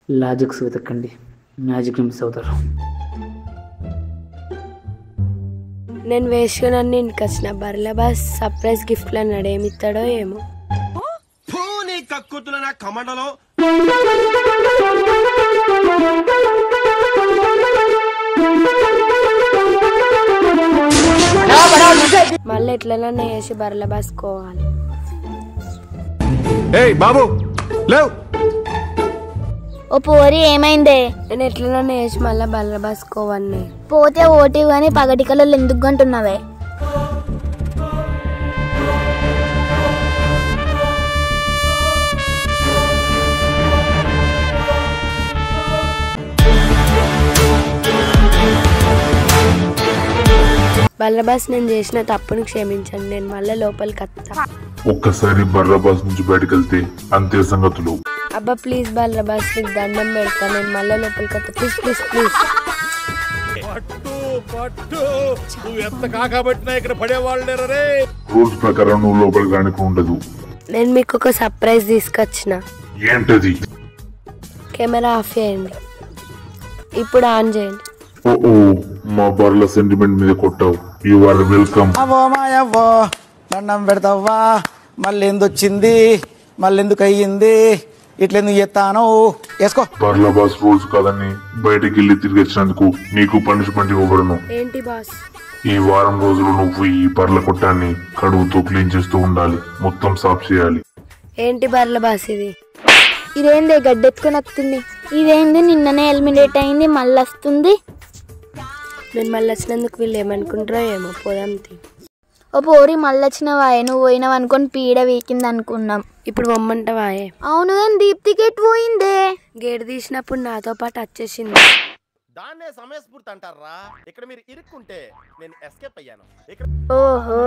Logics వెతకండి magic miss అవుతారు నేను వేసుకుని ఇంటికి వచ్చిన బర్ల బాస్ సర్ప్రైజ్ గిఫ్ట్లు అన్నాడు ఏమి ఇస్తాడో ఏమో నీ కక్కుతున్న నా కమండలో మళ్ళీ ఎట్లనన్నా వేసి బర్ల బాస్ కోవాలి ఏయ్ బాబు లేవ్ ఓ పోరి ఏమైందే నేను ఎట్లనన్నా వేసి మళ్ళీ బర్ల బాస్ కోవన్నీ పోతే ఓటి కానీ పగటికలలో ఎందుకు అంటున్నావే బర్ల బాస్ నేను చేసిన తప్పుని క్షమించండి నేను మళ్ళీ లోపలికి వస్తా ఒక్కసారి బర్రాబాస్ నుంచి బయటకు వెళ్తే అంతే సంగతులు అబ్బా ప్లీజ్ బర్ల బాస్ నీకు దండం పెడతా నేను మళ్ళీ లోపలికి వస్తా ప్లీజ్ ప్లీజ్ ప్లీజ్ పట్టు పట్టు నువ్వు ఎంత కాకబట్టినా ఇక్కడ పడేవాళ్ళు లేరు రే రూల్స్ ప్రకారం నువ్వు లోపలికి రానికి ఉండదు నేను మీకు ఒక సర్ప్రైజ్ తీసుకొచ్చిన ఏంటది కెమెరా ఆఫ్ చేయండి ఇప్పుడు ఆన్ చేయండి ఓ ఓ మా బర్ల సెంటిమెంట్ మీద కొట్టావు యు ఆర్ వెల్కమ్ అవో మాయవ్వో దండం పెడతావా మళ్ళీ ఎందుకొచ్చింది మళ్ళీ ఎందుకు అయ్యింది ఇట్లెందుకు ఎత్తాను వేసుకో బర్లాబాస్ రూల్స్ కాదని బయటికి వెళ్ళి తిరిగి వచ్చినందుకు నీకు పనిష్మెంట్ ఇవ్వబడను ఏంటి బాస్ ఈ వారం రోజులు నువ్వు ఈ బర్ల కొట్టాన్ని కడుగుతూ క్లీన్ చేస్తూ ఉండాలి మొత్తం సాఫ్ చేయాలి ఏంటి బర్ల బాస్ ఇది ఇదేంది గడ్డెత్తుకొని వస్తుంది ఇదేంది నిన్ననే ఎలిమినేట్ అయింది మళ్ళీ వస్తుంది నేను మళ్ళీ వచ్చినందుకు వీళ్ళు ఏమనుకుంటారో ఏమో పోదాం తీ. ఓ పోరి మళ్ళీ వచ్చినవా నువ్వు పోయినావు అనుకొని పీడ వీకింది అనుకున్నాం ఇప్పుడు పొమ్మంటావాయే అవును కానీ దీప్తికి ఎటు పోయిందే గేట్ తీసినప్పుడు నాతో పాటు వచ్చేసింది దాన్నే సమయస్ఫూర్తి అంటారా ఇక్కడ మీరు ఇరుక్కుంటే నేను ఎస్కేప్ అయ్యాను ఇక్కడ ఓహో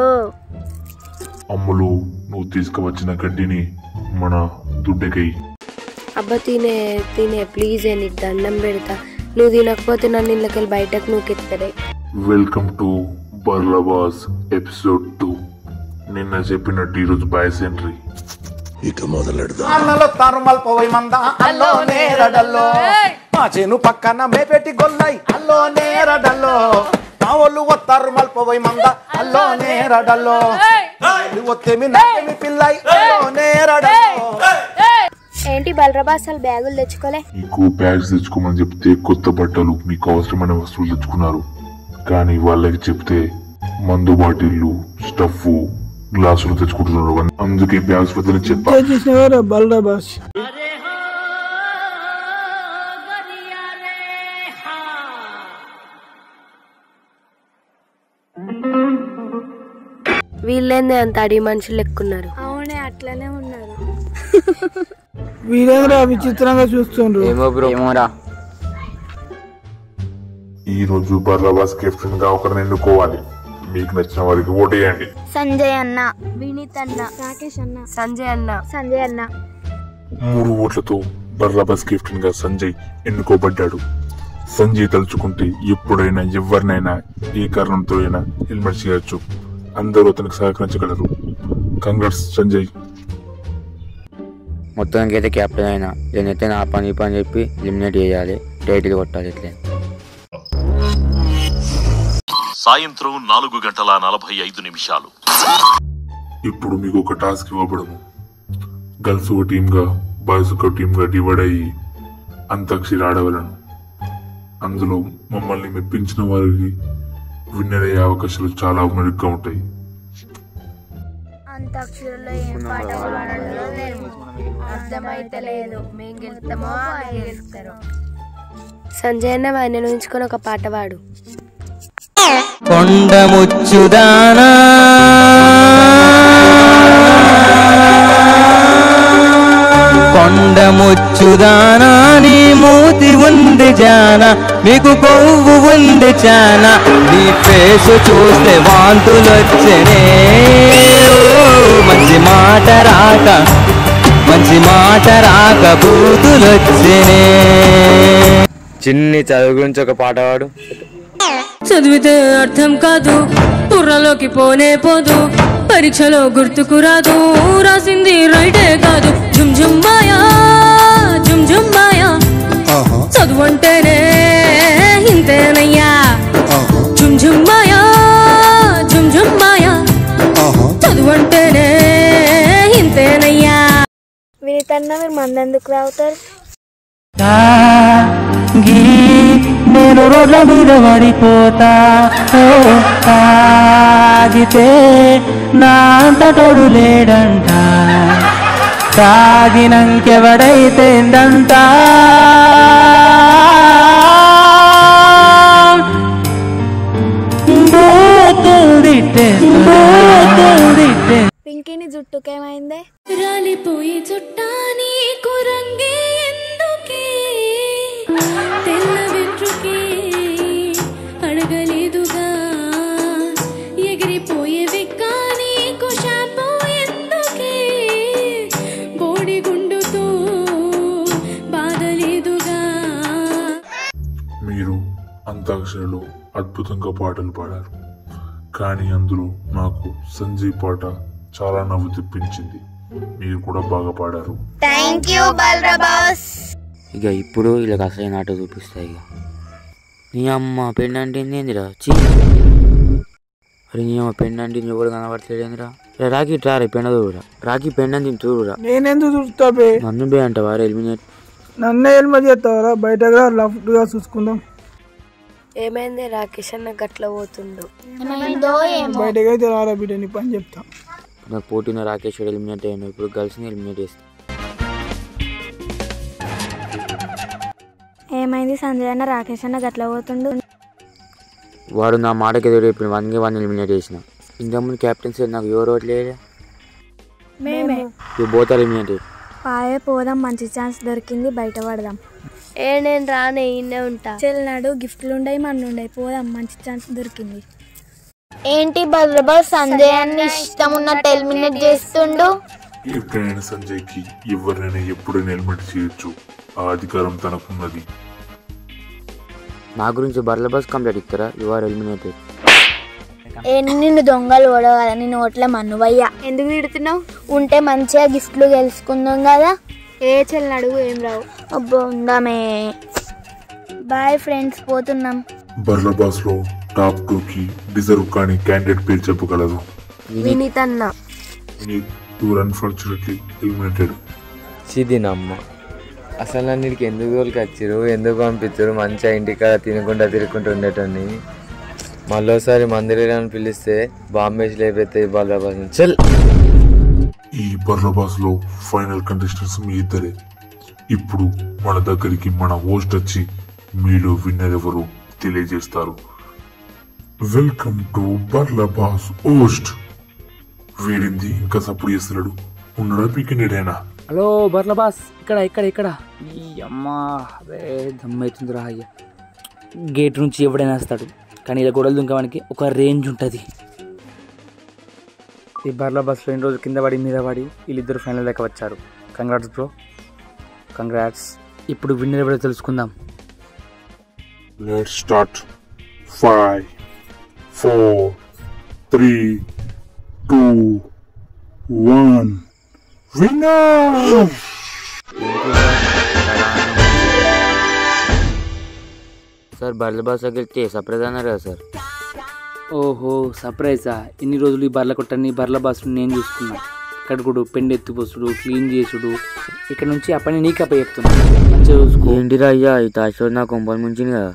అమ్ములు నువ్వు తీసుకువచ్చిన గడ్డిని మన దుడ్డకై అబ్బా తినే తినే ప్లీజ్ ఏ నీకు దండం పెడతా నువ్వు తినకపోతే నన్ను ఇళ్ళకెళ్ళి బయటకు నూకెత్తారే welcome to Barla boss episode two నిన్న చెప్పినట్టు ఈరోజు బాయ్స్ ఎంట్రీ అన్నలో తరుమల్ పోయి మంద అల్లో నేరడల్లో మా చేను పక్కన మేపెట్టి గొల్లై అల్లో నేరడల్లో మా వాళ్ళు వస్తారు మల్పోయి మంద అల్లో నేరడల్లో వాళ్ళు వత్తేమి నాకేమి పిల్లై అల్లో నేరడల్లో ఏంటి బలరాబా అసలు బ్యాగులు తెచ్చుకోలే మీకు బ్యాగ్స్ తెచ్చుకోమని చెప్తే కొత్త బట్టలు మీకు అవసరమైన వస్తువులు తెచ్చుకున్నారు కానీ వాళ్ళకి చెప్తే మందు బాటిల్లు స్టఫ్ గ్లాసులు తెచ్చుకుంటున్నారు అందుకే బ్యాగ్స్ వద్దని చెప్పా వీళ్ళేందే అంత అడి మనుషులు లెక్కున్నారు అవునే అట్లనే ఉన్నారు ఈ రోజు బర్లబాస్ కెప్టెన్ గా ఒకరిని ఎన్నుకోవాలి మీకు నచ్చిన వారికి ఓటేయండి సంజయ్ అన్న వినీత్ అన్న రాకేష్ అన్న సంజయ్ అన్న సంజయ్ అన్న మూడు ఓట్లతో బర్లాబాస్ కెప్టెన్ గా సంజయ్ ఎన్నుకోబడ్డాడు సంజయ్ తలుచుకుంటే ఎప్పుడైనా ఎవరినైనా ఏ కారణంతో అయినా హెల్మెట్ చేయొచ్చు అందరూ అతనికి సహకరించగలరు కంగ్రాట్స్ సంజయ్ మొత్తానికి అయితే క్యాప్టెన్ అయినా నేనైతే నా పని ఈ పని చెప్పి ఎలిమినేట్ చేయాలి టైటిల్ కొట్టాలి ఇట్లే సాయంత్రం నాలుగు గంటల నలభై ఐదు నిమిషాలు ఇప్పుడు మీకు ఒక టాస్క్ ఇవ్వబడము గర్ల్స్ ఒక టీమ్ గా బాయ్స్ ఒక టీమ్ గా డివైడ్ అయ్యి అంతాక్షరి ఆడవలను అందులో మమ్మల్ని మెప్పించిన వారికి విన్నర్ అయ్యే అవకాశాలు చాలా మెరుగ్గా ఉంటాయి అంతాక్షరిలో ఏం పాట పాడాలో అర్థమైతే లేదు మేము గెలుస్తామో వాళ్ళు గెలుస్తారో సంజయ్ అన్న వాడిని ఉంచుకొని ఒక పాట పాడు కొండ ముచ్చుదానా కొండ ముచ్చుదానా నీ మూతి ఉంది జాన మీకు కొవ్వు ఉంది చాన నీ ఫేసు చూస్తే వాంతులొచ్చనే మంచి మాట రాక మంచి మాట రాక బూతులొచ్చనే చిన్ని చదువు గురించి ఒక పాట పాడు చదివితే అర్థం కాదు బుర్రలోకి పోనే పోదు పరీక్షలో గుర్తుకు రాదు రాసింది రైటే కాదు జుమ్ జుమ్ మాయా జుమ్ జుమ్ మాయా ఉన్నా మీరు మంది ఎందుకు తాగుతారు తాగి నేను రోడ్ల మీద పడిపోతా ఓ తాగితే నా అంత తోడు లేడంట తాగినంకెవడైతే ఎందంట బూతులు తిట్టేస్తా, బూతులు తిట్టేస్తా. పింకీని జుట్టుకేమైందే రాలిపోయి చుట్టాని కురంగే ఎందుకే తెల్ల వెంట్రుకే అడగలేదుగా ఎగిరిపోయే విక్కాని షాంపూ ఎందుకే బోడి గుండుతో బాధలేదుగా మీరు అంతాక్షరిలో అద్భుతంగా పాటలు పాడారు కానీ అందులో నాకు సంజయ్ పాట చాలా నవ్వు తెప్పించింది మీరు కూడా బాగా పాడారు థ్యాంక్ యూ బలరాబాస్ ఇక ఇప్పుడు వీళ్ళకి అసలైన ఆట చూపిస్తాయి ఇక నీ అమ్మ పెండ్ అంటే ఏందిరా చీ అరే నీ అమ్మ పెండ్ అంటే ఎవడు కనబడతలేదేందిరా రే రాకి ట్రా రే పెండ చూడరా రాకి పెండ్ అని చూడరా నేనెందుకు చూస్తా బే నన్ను బే అంటావా ఎలిమినేట్ నన్నే హెల్మెట్ చేస్తావరా బయటగా లెఫ్ట్ గా చూసుకుందాం ఏమైంది రాకేష్ అన్న గట్ల పోతుండు బయటకి అయితే రారా బిడ్డ నీ పని చెప్తా నాకు పోటీన రాకేష్ ఎలిమినేట్ అయ్యాను ఇప్పుడు గర్ల్స్ని ఎలిమినేట్ చేస్తా ఏమైంది సంజయ్ అన్న రాకేష్ అన్న గట్ల పోతుండు వాడు నా మాటకి ఎదురు ఇప్పుడు వన్ గే వన్ ఎలిమినేట్ చేసిన ఇంతకుముందు క్యాప్టెన్సీ నాకు ఎవరు ఓట్లేదు మేమే ఇప్పుడు బోత్ ఎలిమినేట్ పాయే పోదాం మంచి ఛాన్స్ దొరికింది బయట పడదాం ఏ నేను రానే ఇన్నే ఉంటా చెల్లినాడు గిఫ్ట్లు ఉండయి మన ఉండయి పోదాం మంచి ఛాన్స్ దొరికింది ఏంటి భద్రబాబు సంజయ్ అన్ని ఇష్టం ఉన్నట్టు ఎలిమినేట్ చేస్తుండు ఎప్పుడైనా సంజయ్కి ఎవరినైనా ఎప్పుడైనా హెల్మెట్ చేయొచ్చు ఆ అధికారం తనకున్నది నా గురించి బర్ల బస్ కంప్లీట్ ఇస్తారా యు ఆర్ ఎలిమినేటెడ్ ఏ నిన్ను దొంగలు ఓడవు కదా నేను ఓట్ల మన్నువయ్యా ఎందుకు తిడుతున్నావు ఉంటే మంచిగా గిఫ్ట్లు గెలుచుకుందాం కదా ఏ చెల్లినాడు ఏం రావు అబ్బో ఉందామే బాయ్ ఫ్రెండ్స్ పోతున్నాం బర్లబాస్ లో టాప్ టూ కి డిజర్వ్ కాని క్యాండిడేట్ పేరు చెప్పగలదు వినీత్ అన్న యూర్ అన్ఫార్చునేట్లీ ఎలిమినేటెడ్ చిదినమ్మ అసలు నన్ను ఇక్కడికి ఎందుకు తోలికి వచ్చారు ఎందుకు పంపించారు మంచిగా ఇంటికాడ తినకుండా తిరుగుకుంటూ ఉండేటోని మళ్ళీసారి మందిరాన్ని పిలిస్తే బాంబేసి లేపెత్తే బాలరాబాద్ చల్ ఈ బర్లబాస్ లో ఫైనల్ కంటెస్టెంట్స్ మీ ఇద్దరే ఇప్పుడు మన దగ్గరికి మన హోస్ట్ వచ్చి మీలో విన్నర్ ఎవరు తెలియజేస్తారు వెల్కమ్ టు బర్లబాస్ హోస్ట్ వీడింది ఇంకా సప్పుడు చేస్తున్నాడు ఉన్నాడా పీకినేడైనా హలో బర్ల బాస్ ఇక్కడ ఇక్కడ ఇక్కడ ఈ అమ్మా అదే దమ్మవుతుందిరా అయ్య గేట్ నుంచి ఎవడైనా వస్తాడు కానీ ఇలా గొడవలు దుంకడానికి ఒక రేంజ్ ఉంటుంది ఈ బర్ల బస్లో ఎన్ని రోజులు కింద పడి మీద పడి వీళ్ళిద్దరు ఫైనల్ దాకా వచ్చారు కంగ్రాట్స్ బ్రో కంగ్రాట్స్ ఇప్పుడు విన్నర్ ఎవరో తెలుసుకుందాం let start five four three two one winner sir Barla boss వెళ్తే సర్ప్రైజ్ అన్నారు కదా సార్ ఓహో సర్ప్రైజా ఇన్ని రోజులు ఈ బర్ల కొట్టని బర్ల బాసులు నేను చూసుకున్నా కడుగుడు పెండు ఎత్తిపోసుడు క్లీన్ చేసుడు ఇక్కడ నుంచి ఆ పని నీకు అప్ప చెప్తున్నా మంచిగా చూసుకో ఏంటిరా అయ్యా ఈ తాశ్వర్ నా కొంపలు ముంచింది కదా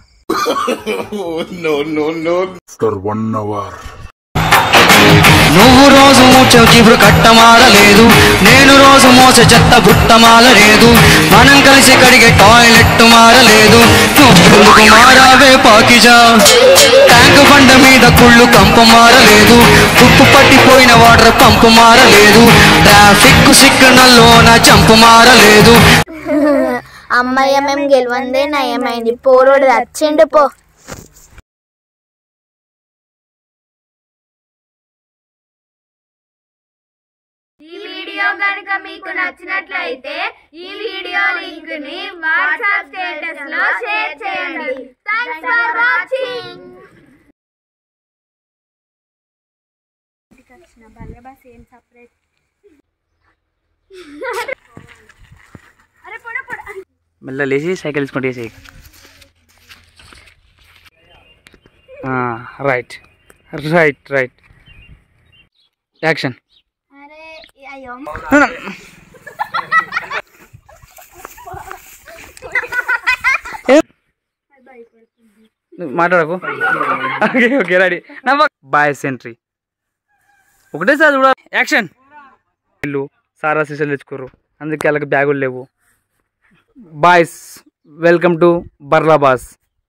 ఆఫ్టర్ వన్ అవర్ నువ్వు రోజు మూర్చే చీపురు కట్టమారలేదు నేను రోజు మోసే చెత్త బుట్ట మారలేదు మనం కలిసి కడిగే టాయిలెట్ మారలేదు నువ్వు మారావే పాకిజా ట్యాంక్ బండ మీద కుళ్ళు కంపు మారలేదు ఉప్పు పట్టిపోయిన వాటర్ పంపు మారలేదు ట్రాఫిక్ సిగ్నల్లోన జంపు మారలేదు అమ్మయ్య మేము గెలవందే నయమైంది పోరోడు వచ్చిండు పో ఈ వీడియో కనుక మీకు నచ్చినట్లయితే ఈ వీడియో లింక్ ని వాట్సాప్ స్టేటస్ లో షేర్ చేయండి థాంక్స్ ఫర్ వాచింగ్ మెల్ల లేచి సైకిల్ తీసుకుంటే వేసేయి రైట్ రైట్ రైట్ యాక్షన్ అరే అయ్యో నువ్వు మాట్లాడకు ఓకే ఓకే రెడీ నవ్వ బాయ్ సెంట్రీ ఒకటే సార్ చూడ యాక్షన్ వీళ్ళు సారా సీసాలు తెచ్చుకోరు అందుకే వాళ్ళకి బ్యాగులు లేవు boys welcome to Barla boss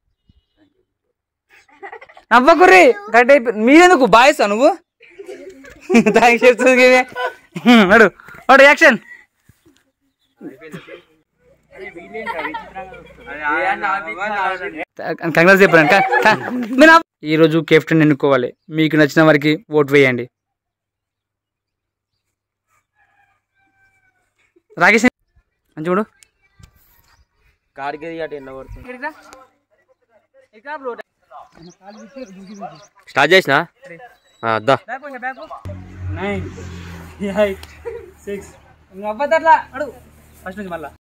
నవ్వకుర్రి కరెక్ట్ అయిపోయి మీరెందుకు బాయ్స్ నువ్వు థ్యాంక్స్ చెప్తుంది అడు అడు యాక్షన్ కంగ్రాస్ చెప్పాను ఈరోజు కెప్టెన్ ఎన్నుకోవాలి మీకు నచ్చిన వారికి ఓటు వేయండి రాకేష్ మంచి చూడు కాడికి అటు ఎండ పడుతుంది స్టార్ట్ చేసిన అద్దా నైన్ ఎయిట్ సిక్స్ అవ్వదట్లా అడు ఫస్ట్ నుంచి మళ్ళా